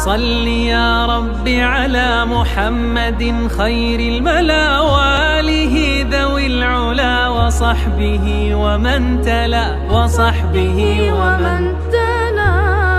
صل يا رب على محمد خير الملا وآله ذوي العلا وصحبه ومن تلا وصحبه ومن تلا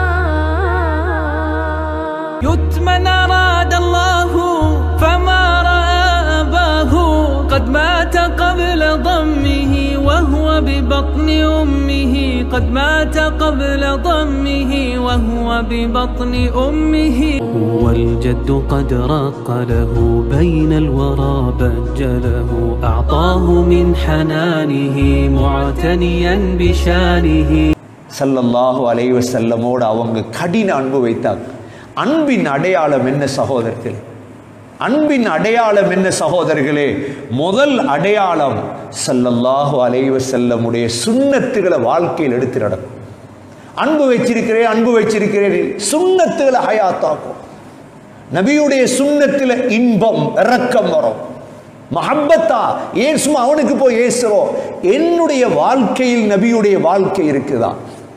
يتمن أراد الله فما رأى أباه قد مات قبل ضمه وهو ببطن أمه قد مات قبل ضمه وهو ببطن أمه هو الجد قد رق له بين الورى بجله أعطاه من حنانه معتنيا بشانه ஸல்லல்லாஹு அலைஹி வஸல்லமோடு அவங்க கடின அன்பு வைத்தாங்க அன்பின் அடையாளம் என்ன சகோதரர்களே அன்பின் அடையாளம் என்ன சகோதரர்களே முதல் அடையாளம் ஸல்லல்லாஹு அலைஹி வஸல்லமுடைய சுன்னத்துகளை வாழ்க்கையில் எடுத்து நடக்கும் அன்பு வச்சிருக்கிறேன் அன்பு வச்சிருக்கிறேன் சுன்னத்துகளை ஹயாத்தாக்கும் நபியுடைய சுன்னத்தில் இன்பம் இரக்கம் வரும் மஹப்பத்தா ஏன் சும்மா அவனுக்கு போய் ஏசுறோம் என்னுடைய வாழ்க்கையில் நபியுடைய வாழ்க்கை இருக்குதா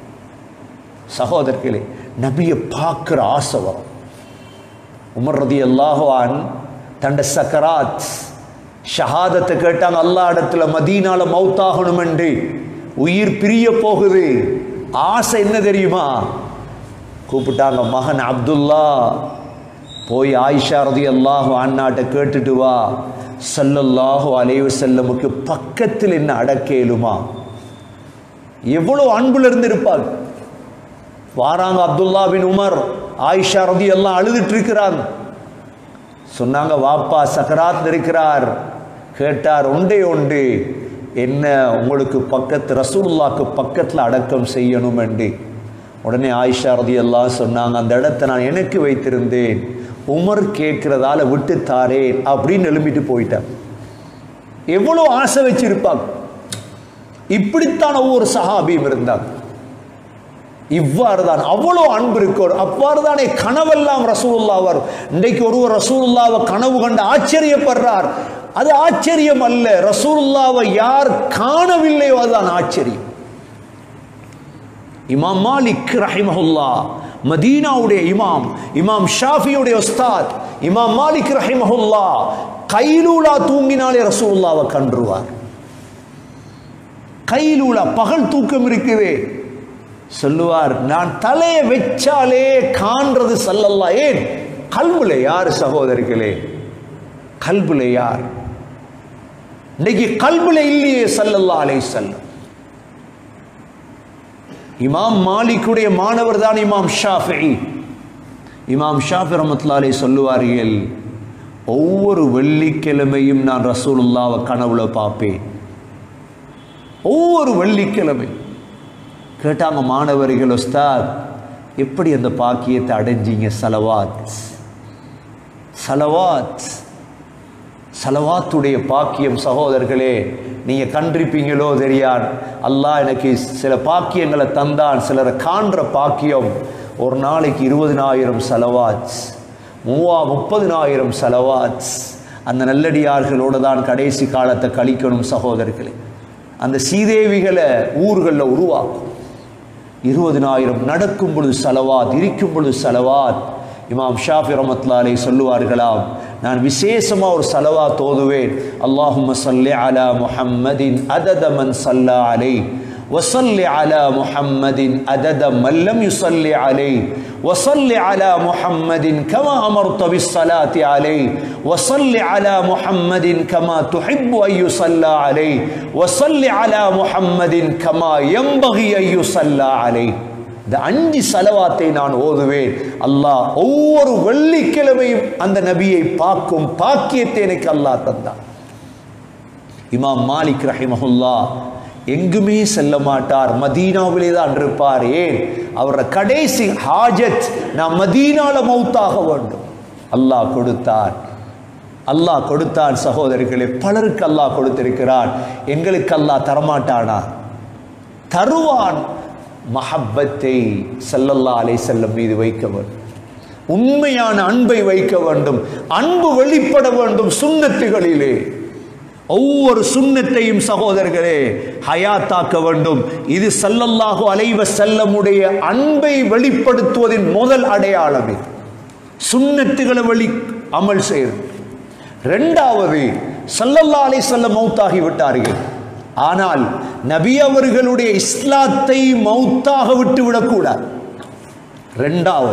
சகோதரர்களே நபியை பார்க்குற ஆசை வரும் உமர் ரதி அல்லாஹான் தண்ட சக்கராத் ஷஹாதத்தை கேட்டாங்க அல்லா இடத்துல மதீனால மௌத்தாகணும் என்று உயிர் பிரிய போகுது ஆசை என்ன தெரியுமா கூப்பிட்டாங்க மகன் அப்துல்லா போய் ஆயிஷா ரதி அல்லாஹு அண்ணாட்ட கேட்டுட்டு வா சல்லல்லாஹு அலைவு செல்லமுக்கு பக்கத்தில் என்ன அடக்கேலுமா எவ்வளவு அன்புல இருந்து இருப்பாங்க வாராங்க அப்துல்லா பின் உமர் ஆயிஷா ரதி எல்லாம் அழுதுட்டு இருக்கிறாங்க சொன்னாங்க வாப்பா சக்கராத் இருக்கிறார் கேட்டார் உண்டே உண்டு என்ன உங்களுக்கு பக்கத்து ரசூலுல்லாக்கு பக்கத்தில் அடக்கம் செய்யணும் என்று உடனே ஆயிஷா ரதி எல்லாம் சொன்னாங்க அந்த இடத்தை நான் எனக்கு வைத்திருந்தேன் உமர் கேட்கிறதால விட்டு தாரேன் அப்படின்னு எழும்பிட்டு போயிட்டேன் எவ்வளோ ஆசை வச்சிருப்பாங்க இப்படித்தான் ஒவ்வொரு சஹாபியும் இருந்தாங்க இவ்வாறு தான் அவ்வளோ அன்பு இருக்கும் அவ்வாறு தானே கனவெல்லாம் ரசூலுல்லா வரும் இன்றைக்கு ஒருவர் ரசூலுல்லாவை கனவு கண்டு ஆச்சரியப்படுறார் அது ஆச்சரியம் அல்ல ரசூலுல்லாவை யார் காணவில்லையோ அதுதான் ஆச்சரியம் இமாம் மாலிக் ரஹிமஹுல்லா மதீனாவுடைய இமாம் இமாம் ஷாஃபியுடைய உஸ்தாத் இமாம் மாலிக் ரஹிமஹுல்லா கைலூலா தூங்கினாலே ரசூலுல்லாவை கன்றுவார் கைலூலா பகல் தூக்கம் இருக்குது சொல்லுவார் நான் தலையை வச்சாலே காண்றது சல்லல்லா ஏன் கல்புல யார் சகோதரிகளே கல்புல யார் இன்னைக்கு கல்புல இல்லையே சல்லல்லா அலை செல்லம் இமாம் மாலிக்குடைய மாணவர் தான் இமாம் ஷாஃபி இமாம் ஷாஃபி ரமத்துல்லாலே சொல்லுவார்கள் ஒவ்வொரு வெள்ளிக்கிழமையும் நான் ரசூலுல்லாவை கனவுல பார்ப்பேன் ஒவ்வொரு வெள்ளிக்கிழமை கேட்டாங்க மாணவர்கள் உஸ்தாத் எப்படி அந்த பாக்கியத்தை அடைஞ்சீங்க சலவாத் சலவாத் சலவாத்துடைய பாக்கியம் சகோதரர்களே நீங்க கண்டிருப்பீங்களோ தெரியாது அல்லாஹ் எனக்கு சில பாக்கியங்களை தந்தான் சிலரை காண்ற பாக்கியம் ஒரு நாளைக்கு இருபதினாயிரம் செலவாத் மூவா முப்பதினாயிரம் செலவாத் அந்த நல்லடியார்களோடு தான் கடைசி காலத்தை கழிக்கணும் சகோதரர்களே அந்த சீதேவிகளை ஊர்களில் உருவாக்கும் இருபதினாயிரம் நடக்கும் பொழுது செலவாத் இருக்கும் பொழுது செலவாத் இமாம் ஷாஃபி ரமத்லாலே சொல்லுவார்களாம் நான் விசேஷமாக ஒரு சலவா தோதுவேன் அல்லாஹும்ம சல்லி அலா முஹம்மதின் அதத மன் சல்லா அலை وصل على محمد عدد من لم يصل عليه وصل على محمد كما أمرت بالصلاة عليه وصل على محمد كما تحب أن يصلى عليه وصل على محمد كما ينبغي أن يصلى عليه இந்த அஞ்சு செலவாத்தை நான் ஓதுவேன் அல்லாஹ் ஒவ்வொரு வெள்ளிக்கிழமையும் அந்த நபியை பார்க்கும் பாக்கியத்தை எனக்கு அல்லாஹ் தந்தான் இமாம் மாலிக் ரஹிமஹுல்லா எங்குமே செல்ல மாட்டார் மதீனாவிலே தான் இருப்பார் ஏன் அவரோட கடைசி ஹாஜத் நான் மதீனால மௌத்தாக வேண்டும் அல்லாஹ் கொடுத்தார் அல்லாஹ் கொடுத்தான் சகோதரிகளே பலருக்கு அல்லாஹ் கொடுத்திருக்கிறான் எங்களுக்கு அல்லாஹ் தரமாட்டானா தருவான் மஹப்பத்தை சல்லல்லா அலை செல்லம் மீது வைக்க வேண்டும் உண்மையான அன்பை வைக்க வேண்டும் அன்பு வெளிப்பட வேண்டும் சுண்ணத்துகளிலே ஒவ்வொரு சுண்ணத்தையும் சகோதரர்களே ஹயாத்தாக்க வேண்டும் இது சல்லல்லாஹு அலைவ செல்லமுடைய அன்பை வெளிப்படுத்துவதின் முதல் அடையாளம் இது சுன்னத்துகளை வழி அமல் செய்யறது ரெண்டாவது சல்லல்லா அலை செல்ல மௌத்தாகி விட்டார்கள் ஆனால் நபி அவர்களுடைய இஸ்லாத்தை மௌத்தாக விட்டு விடக்கூடாது ரெண்டாவது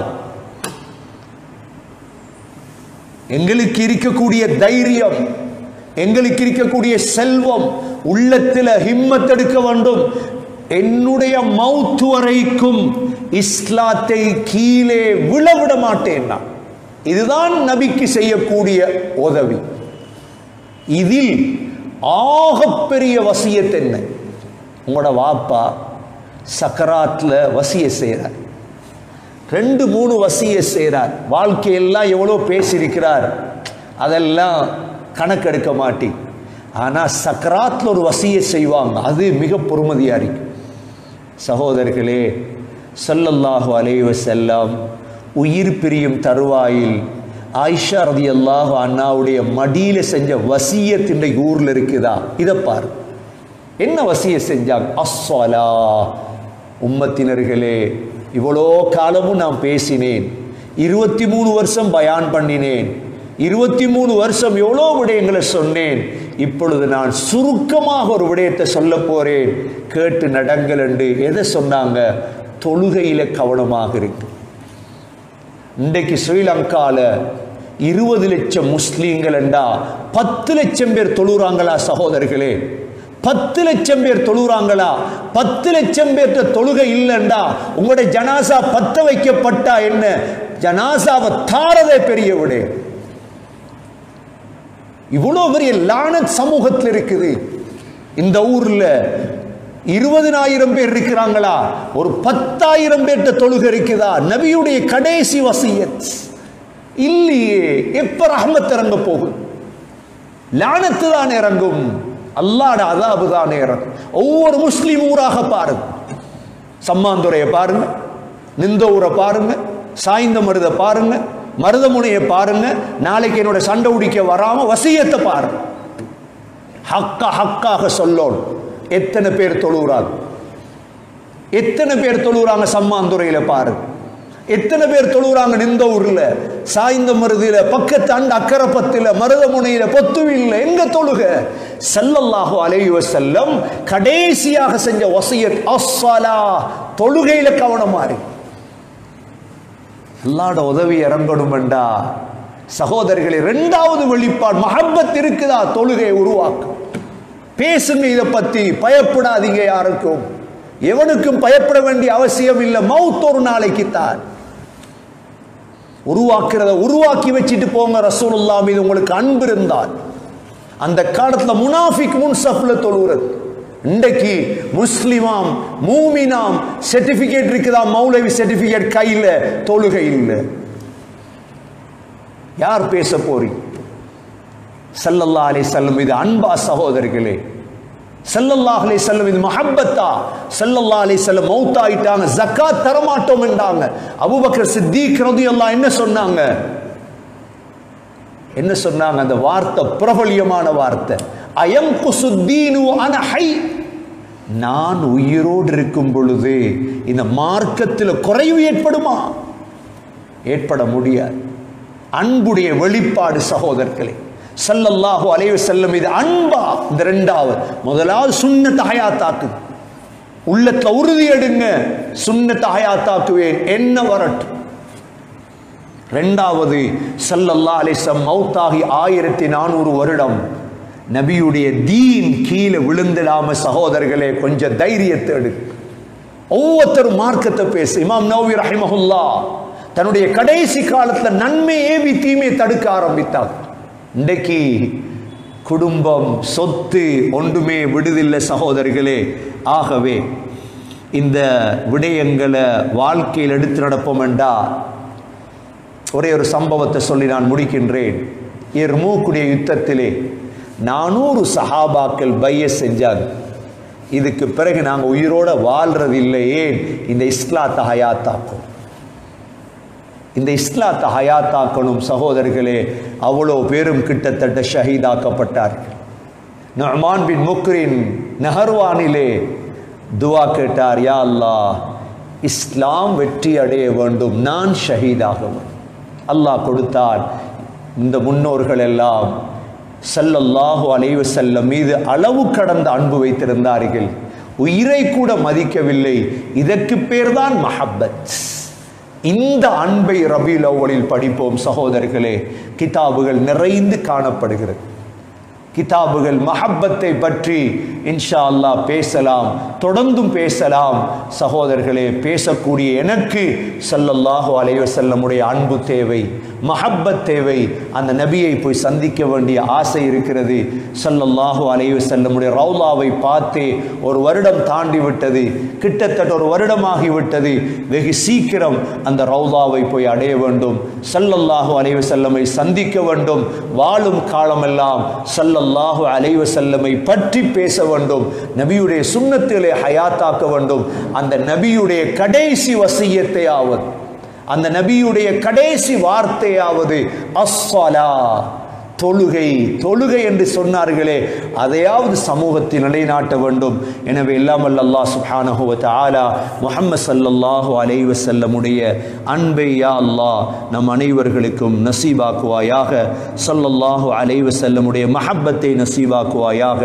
எங்களுக்கு இருக்கக்கூடிய தைரியம் எங்களுக்கு இருக்கக்கூடிய செல்வம் உள்ளத்தில் ஹிம்மத் எடுக்க வேண்டும் என்னுடைய மவுத் வரைக்கும் இஸ்லாத்தை கீழே விழவிட மாட்டேன் நான் இதுதான் நபிக்கு செய்யக்கூடிய உதவி இதில் ஆகப்பெரிய வசியத் என்ன உங்களோட வாப்பா சக்கராத்ல வசிய செய்கிறார் ரெண்டு மூணு வசிய செய்கிறார் வாழ்க்கையெல்லாம் எவ்வளோ பேசியிருக்கிறார் அதெல்லாம் கணக்கெடுக்க மாட்டி ஆனால் சக்கராத்தில் ஒரு வசிய செய்வாங்க அது மிக பொறுமதியாக இருக்கு சகோதரர்களே ஸல்லல்லாஹு அலைஹி வஸல்லம் உயிர் பிரியும் தருவாயில் ஆயிஷா ரதியல்லாஹு அண்ணாவுடைய மடியில செஞ்ச வசியத் இன்றைக்கு ஊர்ல இருக்குதா இதை பாரு என்ன வசிய செஞ்சாங்க அஸ்ஸலா உம்மத்தினர்களே இவ்வளோ காலமும் நான் பேசினேன் இருபத்தி மூணு வருஷம் பயான் பண்ணினேன் இருபத்தி மூணு வருஷம் எவ்வளோ விடயங்களை சொன்னேன் இப்பொழுது நான் சுருக்கமாக ஒரு விடயத்தை சொல்ல போறேன் கேட்டு நடங்கள் என்று எதை சொன்னாங்க தொழுகையில கவனமாக இருக்கு இன்றைக்கு ஸ்ரீலங்கால இருபது லட்சம் முஸ்லீம்கள் என்றா பத்து லட்சம் பேர் தொழுறாங்களா சகோதரர்களே பத்து லட்சம் பேர் தொழுறாங்களா பத்து லட்சம் பேர்த்த தொழுகை இல்லைண்டா உங்களுடைய ஜனாசா பத்த வைக்கப்பட்டா என்ன ஜனாசாவை தாரதே பெரிய விடு இவ்வளோ பெரிய லானத் சமூகத்தில் இருக்குது இந்த ஊர்ல இருபதினாயிரம் பேர் இருக்கிறாங்களா ஒரு பத்தாயிரம் பேர்ட்ட தொழுகை இருக்குதா நபியுடைய கடைசி வசியத் இல்லையே எப்ப ரஹமத் இறங்க போகும் லானத்து தான் இறங்கும் அல்லாட அதாபு தான் இறங்கும் ஒவ்வொரு முஸ்லீம் ஊராக பாருங்க சம்மாந்துறையை பாருங்க நிந்த ஊரை பாருங்க சாய்ந்த மருதை பாருங்க மருதமுனையை பாருங்க நாளைக்கு என்னோட சண்டை உடிக்க வராம வசியத்தை பாருங்க ஹக்கா ஹக்காக சொல்லணும் எத்தனை பேர் தொழுகிறாங்க எத்தனை பேர் தொழுகிறாங்க சம்மாந்துறையில பாருங்க எத்தனை பேர் தொழுகிறாங்க நிந்த ஊர்ல சாய்ந்த மருதில பக்கத்து அண்ட அக்கரப்பத்தில மருதமுனையில பொத்துவில்ல எங்க தொழுக ஸல்லல்லாஹு அலைஹி வஸல்லம் கடைசியாக செஞ்ச வசியத் அஸ்ஸலா தொழுகையில கவனமா இருக்கு அல்லாட உதவி இறங்கணுமெண்டா சகோதரர்களே இரண்டாவது வெளிப்பாடு மஹப்பத் இருக்குதா தொழுகை உருவாக்கும் பேசுங்க இதை பத்தி பயப்படாதீங்க யாருக்கும் எவனுக்கும் பயப்பட வேண்டிய அவசியம் இல்லை மவுத் ஒரு நாளைக்கு தான் உருவாக்குறத உருவாக்கி வச்சுட்டு போங்க ரசூலுல்லா மீது உங்களுக்கு அன்பு இருந்தால் அந்த காலத்துல முனாஃபிக் முன்சப்ல தொழுகிறது இன்றைக்கு முஸ்லிமாம் மூமினாம் சர்டிபிகேட் இருக்குதா மௌலவி சர்டிபிகேட் கையில தொழுகை இல்லை யார் பேச போறீங்க சல்லல்லா அலை செல்லும் இது அன்பா சகோதரர்களே சல்லல்லாஹ் அலை செல்லும் இது மஹப்பத்தா சல்லல்லா அலை செல்லம் மௌத்தாயிட்டாங்க ஜக்காத் தரமாட்டோம் என்றாங்க அபூபக்கர் சித்திக் ரலியல்லாஹு என்ன சொன்னாங்க என்ன சொன்னாங்க அந்த வார்த்தை பிரபலியமான வார்த்தை அயம் குசுத்தீனு அன ஹை நான் உயிரோடு இருக்கும் பொழுது இந்த மார்க்கத்தில் குறைவு ஏற்படுமா ஏற்பட முடியாது அன்புடைய வெளிப்பாடு சகோதரர்களே ஸல்லல்லாஹு அலைஹி வஸல்லம் இது அன்பா இந்த ரெண்டாவது முதலாவது சுன்னத் ஹயாத்தாக்கு உள்ளத்துல உறுதி எடுங்க சுன்னத் ஹயாத்தாக்குவேன் என்ன வரட்டும் ரெண்டாவது ஸல்லல்லாஹு அலைஹி வஸல்லம் மௌத்தாகி ஆயிரத்தி நானூறு வருடம் நபியுடைய தீன் கீழே விழுந்திடாம சகோதரர்களே கொஞ்சம் தைரியத்தை எடு ஒவ்வொருத்தரும் மார்க்கத்தை பேசு இமாம் நௌவி ரஹிமஹுல்லா தன்னுடைய கடைசி காலத்துல நன்மை ஏவி தீமையை தடுக்க ஆரம்பித்தார் இன்றைக்கு குடும்பம் சொத்து ஒன்றுமே விடுதில்லை சகோதரர்களே ஆகவே இந்த விடயங்களை வாழ்க்கையில் எடுத்து நடப்போம் என்றா ஒரே ஒரு சம்பவத்தை சொல்லி நான் முடிக்கின்றேன் எர்மூக்குடைய யுத்தத்திலே நானூறு சஹாபாக்கள் பைய செஞ்சாங்க இதுக்கு பிறகு நாங்கள் உயிரோட வாழ்றது இல்லையே இந்த இஸ்லாத்தை ஹயாத்தாக்கும் இந்த இஸ்லாத்தை ஹயாத்தாக்கணும் சகோதரர்களே அவ்வளோ பேரும் கிட்டத்தட்ட ஷஹீதாக்கப்பட்டார்கள் நொமான் பின் முக்ரின் நஹர்வானிலே துவா கேட்டார் யா அல்லாஹ் இஸ்லாம் வெற்றி அடைய வேண்டும் நான் ஷஹீதாக வேண்டும் அல்லாஹ் கொடுத்தான் இந்த முன்னோர்கள் எல்லாம் ஸல்லல்லாஹு அலைஹி வஸல்லம் மீது அளவு கடந்த அன்பு வைத்திருந்தார்கள் உயிரை கூட மதிக்கவில்லை இதற்கு பேர்தான் மஹப்பத் இந்த அன்பை ரபியுல் அவ்வளில் படிப்போம் சகோதரர்களே கிதாபுகள் நிறைந்து காணப்படுகிறது கிதாபுகள் மஹப்பத்தை பற்றி இன்ஷா அல்லாஹ் பேசலாம் தொடர்ந்தும் பேசலாம் சகோதரர்களே பேசக்கூடிய எனக்கு ஸல்லல்லாஹு அலைஹி வஸல்லமுடைய அன்பு தேவை மஹப்பத் தேவை அந்த நபியை போய் சந்திக்க வேண்டிய ஆசை இருக்கிறது ஸல்லல்லாஹு அலைஹி வஸல்லமுடைய ரவுலாவை பார்த்து ஒரு வருடம் தாண்டி விட்டது கிட்டத்தட்ட ஒரு வருடமாகி விட்டது வெகு சீக்கிரம் அந்த ரவுலாவை போய் அடைய வேண்டும் ஸல்லல்லாஹு அலைஹி வஸல்லமை சந்திக்க வேண்டும் வாழும் காலமெல்லாம் ஸல்லல்லாஹு அலைஹி வஸல்லமை பற்றி பேச வேண்டும் நபியுடைய சுன்னத்திலே ஹயாத்தாக்க வேண்டும் அந்த நபியுடைய கடைசி வசியத்தை ஆவது அந்த நபியுடைய கடைசி வார்த்தையாவது அஸ்ஸலா தொழுகை தொழுகை என்று சொன்னார்களே அதையாவது சமூகத்தில் நிலைநாட்ட வேண்டும் எனவே எல்லாம் வல்ல அல்லாஹ் சுப்ஹானஹு வ தஆலா முஹம்மது ஸல்லல்லாஹு அலைஹி வஸல்லமுடைய அன்பை யா அல்லாஹ் நம் அனைவர்களுக்கும் நசீபாக்குவாயாக ஸல்லல்லாஹு அலைஹி வஸல்லமுடைய மஹப்பத்தை நசீபாக்குவாயாக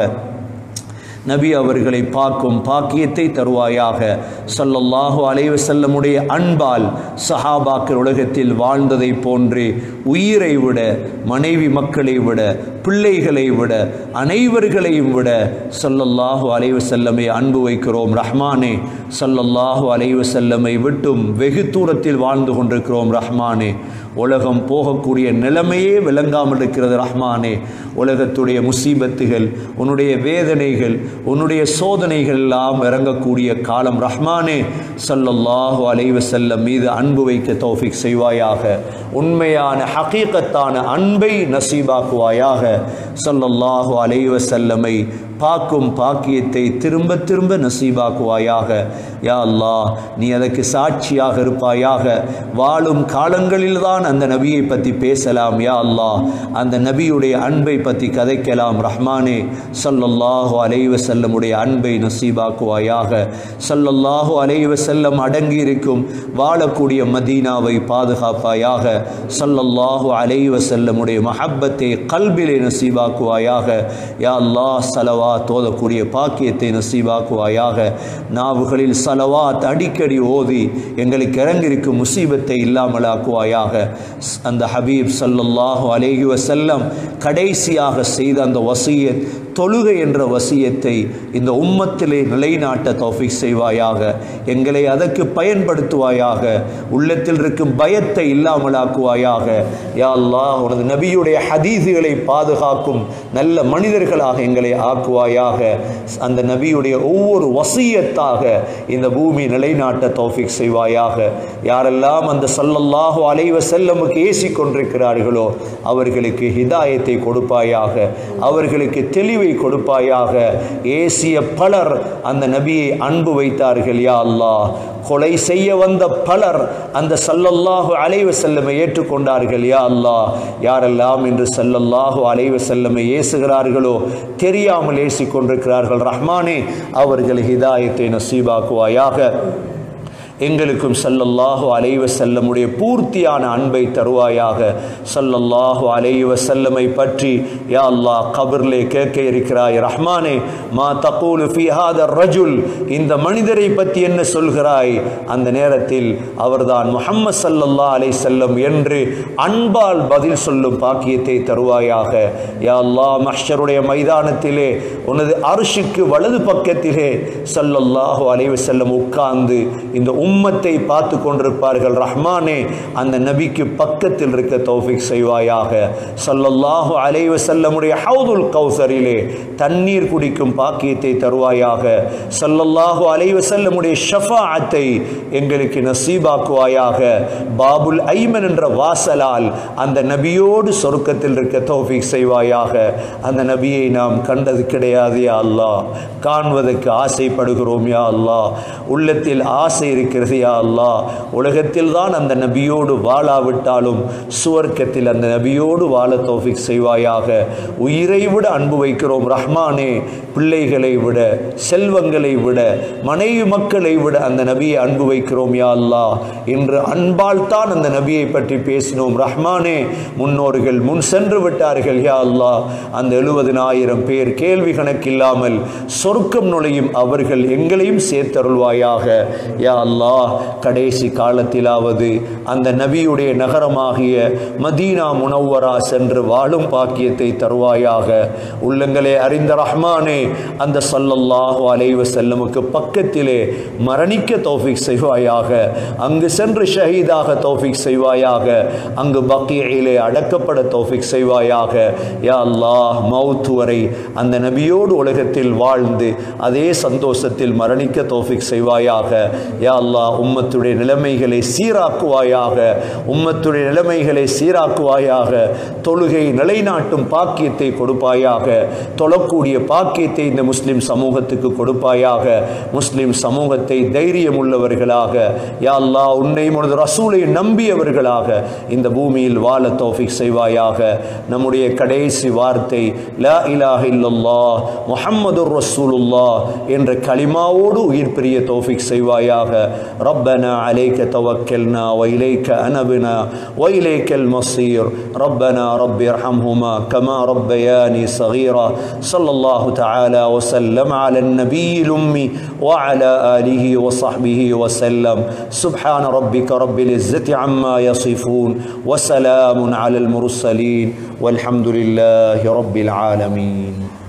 நபி அவர்களை பார்க்கும் பாக்கியத்தை தருவாயாக ஸல்லல்லாஹு அலைஹி வஸல்லமுடைய அன்பால் சஹாபாக்கள் உலகத்தில் வாழ்ந்ததை போன்று உயிரை விட மனைவி மக்களை விட பிள்ளைகளை விட அனைவர்களையும் விட ஸல்லல்லாஹு அலைஹி வஸல்லமை அன்பு வைக்கிறோம் ரஹ்மானே ஸல்லல்லாஹு அலைஹி வஸல்லமை விட்டும் வெகு தூரத்தில் வாழ்ந்து கொண்டிருக்கிறோம் ரஹ்மானே உலகம் போகக்கூடிய நிலைமையே விளங்காமல் இருக்கிறது ரஹ்மானே உலகத்துடைய முசீபத்துகள் உன்னுடைய வேதனைகள் உன்னுடைய சோதனைகள் எல்லாம் இறங்கக்கூடிய காலம் ரஹ்மானே ஸல்லல்லாஹு அலைஹி வஸல்லம் மீது அன்பு வைக்க தௌஃபிக் செய்வாயாக உண்மையான ஹகீகத்தான அன்பை நசீபாக்குவாயாக ஸல்லல்லாஹு அலைஹி வஸல்லமை பார்க்கும் பாக்கியத்தை திரும்ப திரும்ப நசீபாக்குவாயாக யா அல்லாஹ் நீ அதற்கு சாட்சியாக இருப்பாயாக வாழும் காலங்களில்தான் அந்த நபியை பற்றி பேசலாம் யா அல்லாஹ் அந்த நபியுடைய அன்பை பற்றி கதைக்கலாம் ரஹ்மானே ஸல்லல்லாஹு அலைஹி வஸல்லமுடைய அன்பை நசீபாக்குவாயாக ஸல்லல்லாஹு அலைஹி வஸல்லம் அடங்கி இருக்கும் வாழக்கூடிய மதீனாவை பாதுகாப்பாயாக ஸல்லல்லாஹு அலைஹி வஸல்லமுடைய மஹப்பத்தை கல்பிலே நசீபாக்குவாயாக யா அல்லாஹ் சலவா தோதக்கூடிய பாக்கியத்தை நசீபாக்குவாயாக நாவுகளில் சலவாத் அடிக்கடி ஓதி எங்களுக்கு இறங்கிருக்கும் முசீபத்தை இல்லாமலாக்குவாயாக ஸ்- அந்த ஹபீப் ஸல்லல்லாஹு அலைஹி வஸல்லம் கடைசியாக செய்த அந்த வசியத் தொழுகை என்ற வசியத்தை இந்த உம்மத்திலே நிலைநாட்ட தௌஃபீக் செய்வாயாக எங்களை அதற்கு பயன்படுத்துவாயாக உள்ளத்தில் இருக்கும் பயத்தை இல்லாமலாக்குவாயாக யா அல்லாஹ் உனது நபியுடைய ஹதீஸுகளை பாதுகாக்கும் நல்ல மனிதர்களாக எங்களை ஆக்குவாயாக அந்த நபியுடைய ஒவ்வொரு வசியத்தாக இந்த பூமி நிலைநாட்ட தௌஃபீக் செய்வாயாக யாரெல்லாம் அந்த ஸல்லல்லாஹு அலைஹி வஸல்லமுக்கு ஏசிக் கொண்டிருக்கிறார்களோ அவர்களுக்கு ஹிதாயத்தை கொடுப்பாயாக அவர்களுக்கு தெளிவை கொடுப்பாயாக ஏசிய பலர் அந்த நபியை அன்பு வைத்தார்கள் யா அல்லாஹ் கொலை செய்ய வந்த பலர் அந்த ஸல்லல்லாஹு அலைஹி வஸல்லமை ஏற்றுக்கொண்டார்கள் யா அல்லாஹ் யாரெல்லாம் இன்று ஸல்லல்லாஹு அலைஹி வஸல்லமை ஏசுகிறார்களோ தெரியாமல் ஏசிக் கொண்டிருக்கிறார்கள் ரஹ்மானே அவர்கள் ஹிதாயத்தை நசீபாக்குவாயாக எங்களுக்கும் ஸல்லல்லாஹு அலைஹி வஸல்லமுடைய பூர்த்தியான அன்பை தருவாயாக ஸல்லல்லாஹு அலைஹி வஸல்லமை பற்றி யா அல்லாஹ் கபர்லே கேட்க இருக்கிறாய் ரஹ்மானே மா தகூலு ஃபி ஹாதர் ரஜுல் இந்த மனிதரை பற்றி என்ன சொல்கிறாய் அந்த நேரத்தில் அவர்தான் முஹம்மது ஸல்லல்லாஹு அலைஹி வஸல்லம் என்று அன்பால் பதில் சொல்லும் பாக்கியத்தை தருவாயாக யா அல்லாஹ் மஹ்ஷருடைய மைதானத்திலே உனது அரிசிக்கு வலது பக்கத்திலே ஸல்லல்லாஹு அலைஹி வஸல்லம் உட்கார்ந்து இந்த உம்மத்தை பார்த்து கொண்டிருப்பார்கள் ரஹ்மானே அந்த நபிக்கு பக்கத்தில் இருக்க தௌஃபிக் செய்வாயாக ஸல்லல்லாஹு அலைஹி வஸல்லமுடைய ஹவுதுல் கௌசரிலே தண்ணீர் குடிக்கும் பாக்கியத்தை தருவாயாக ஸல்லல்லாஹு அலைஹி வஸல்லமுடைய ஷஃபாஅத்தை எங்களுக்கு நசீபாக்குவாயாக பாபுல் ஐமன் என்ற வாசலால் அந்த நபியோடு சொர்க்கத்தில் இருக்க தௌஃபிக் செய்வாயாக அந்த நபியை நாம் கண்டது கிடையாது யா அல்லாஹ் காண்பதற்கு ஆசைப்படுகிறோம் யா அல்லாஹ் உள்ளத்தில் ஆசை இருக்கிறது இருக்கிறது யா அல்லாஹ் உலகத்தில் தான் அந்த நபியோடு வாழாவிட்டாலும் சுவர்க்கத்தில் அந்த நபியோடு வாழ தௌஃபிக் செய்வாயாக உயிரை விட அன்பு வைக்கிறோம் ரஹ்மானே பிள்ளைகளை விட செல்வங்களை விட மனைவி மக்களை விட அந்த நபியை அன்பு வைக்கிறோம் யா அல்லாஹ் இன்று அன்பால் தான் அந்த நபியை பற்றி பேசினோம் ரஹ்மானே முன்னோர்கள் முன் சென்று விட்டார்கள் யா அல்லாஹ் அந்த எழுபதினாயிரம் பேர் கேள்வி கணக்கில்லாமல் சொர்க்கம் நுழையும் அவர்கள் எங்களையும் சேர்த்தருள்வாயாக யா அல்லாஹ் கடைசி காலத்திலாவது அந்த நபியுடைய நகரமாகிய மதீனா முனவ்வரா சென்று வாழும் பாக்கியத்தை தருவாயாக உள்ளங்களே அறிந்த ரஹ்மானே அந்த சல்லல்லாஹு அலைஹி வஸல்லமுக்கு பக்கத்திலே மரணிக்க தௌஃபிக் செய்வாயாக அங்கு சென்று ஷஹீதாக தௌஃபிக் செய்வாயாக அங்கு பக்கியிலே அடக்கப்பட தௌஃபிக் செய்வாயாக யா அல்லாஹ் மவுத் வரை அந்த நபியோடு உலகத்தில் வாழ்ந்து அதே சந்தோஷத்தில் மரணிக்க தௌஃபிக் செய்வாயாக யா அல்லாஹ் உம்மத்துடைய நிலைமைகளை சீராக்குவாயாக உம்மத்துடைய நிலைமைகளை சீராக்குவாயாக தொழுகை நிலைநாட்டும் பாக்கியத்தை கொடுப்பாயாக தொழக்கூடிய பாக்கியத்தை இந்த முஸ்லிம் சமூகத்துக்கு கொடுப்பாயாக முஸ்லிம் சமூகத்தை தைரியம் உள்ளவர்களாக யா அல்லாஹ் உன்னை உனது ரசூலை நம்பியவர்களாக இந்த பூமியில் வாழ தௌஃபிக் செய்வாயாக நம்முடைய கடைசி வார்த்தை லா இலாஹ இல்லல்லாஹ் முஹம்மதுர் ரசூலுல்லாஹ் என்ற கலிமாவோடு உயிர் பிரிய தௌஃபிக் செய்வாயாக ரப்பனா அலைக்க தவக்கல்னா வைலைக்க அனபினா வைலைக்கல் மசீர் ربنا رب ارحمهما كما ربياني صغيرا صلى الله تعالى وسلم على النبي الأمي وعلى آله وصحبه وسلم سبحان ربك رب العزة عما يصفون وسلام على المرسلين والحمد لله رب العالمين